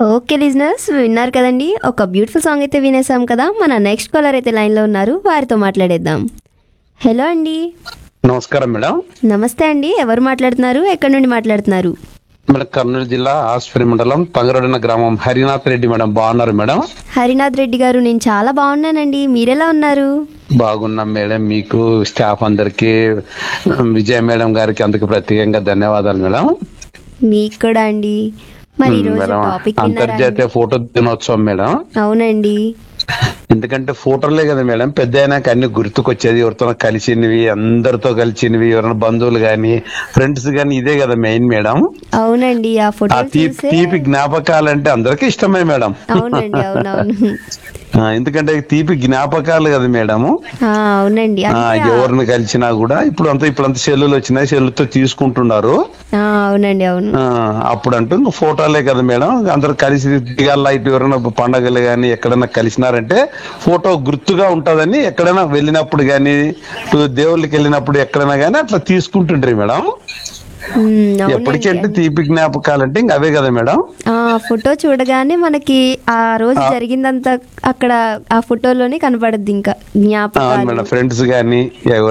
okay listeners విన్నారు కదండి ఒక బ్యూటిఫుల్ సాంగ్ అయితే వినేసాం కదా మన నెక్స్ట్ కాలర్ అయితే లైన్లో ఉన్నారు వారితో మాట్లాడేద్దాం హలో అండి నమస్కారం మేడం నమస్తే అండి ఎవరు మాట్లాడుతున్నారు ఎక్కడి నుండి మాట్లాడుతున్నారు మేడం కర్నూలు జిల్లా ఆస్పరి మండలం తంగరడిన గ్రామం హరినాథ్ రెడ్డి మేడం బాగున్నారు మేడం హరినాథ్ రెడ్డి గారు నేను చాలా బాగున్నానండి మీరెలా ఉన్నారు బాగున్నాం మేడం మీకు స్టాఫ్ అందరికి విజయ మేడం గారికి అందుకు ప్రత్యేకంగా ధన్యవాదాలు మేడం మీకు కూడా అండి మరి ఈరోజు మేడం టాపిక్ విన్నారా అంతర్జాతీయ ఫోటో దినోత్సవం మేడం అవునండి ఎందుకంటే ఫోటోలే కదా మేడం పెద్ద అయినాక అన్ని గుర్తుకొచ్చేది ఎవరితో కలిసినవి అందరితో కలిసినవి ఎవరైనా బంధువులు గాని ఫ్రెండ్స్ గాని ఇదే కదా మెయిన్ మేడం అవునండి ఆ ఆ ఫోటో తీపి చూసే తీపి జ్ఞాపకాలంటే అందరికీ ఇష్టమే మేడం అవునండి అవునవును ఆ, ఎందుకంటే తీపి జ్ఞాపకాలు కదా మేడము ఆ, అవునండి ఆ, అంటే ఆ- ఎవరిని కలిసినా కూడా ఇప్పుడు అంతా ఇప్పుడు అంతా సెల్లులు వచ్చినాయి సెల్లుతో తీసుకుంటున్నారు ఆ, అవునండి అవును ఆ, అప్పుడు అంటూ ఇంకా ఫోటోలే కదా మేడం అందరు కలిసి దిగాల ఇటు ఎవరైనా పండగలు కానీ ఎక్కడైనా కలిసినారంటే ఫోటో గుర్తుగా ఉంటదని ఎక్కడైనా వెళ్ళినప్పుడు కానీ దేవుళ్ళకి వెళ్ళినప్పుడు ఎక్కడైనా కానీ అట్లా తీసుకుంటుండ్రి మేడం ఉమ్, అవునండి ఎప్పటికంటే తీపి జ్ఞాపకాలు అంటే ఇంకా అవే కదా మేడం ఆ ఫోటో చూడగానే మనకి ఆ రోజు జరిగిందంతా అక్కడ ఆ ఫోటోలోనే కనపడద్ది ఇంకా అవును జ్ఞాపకాలు మేడం ఫ్రెండ్స్ కానీ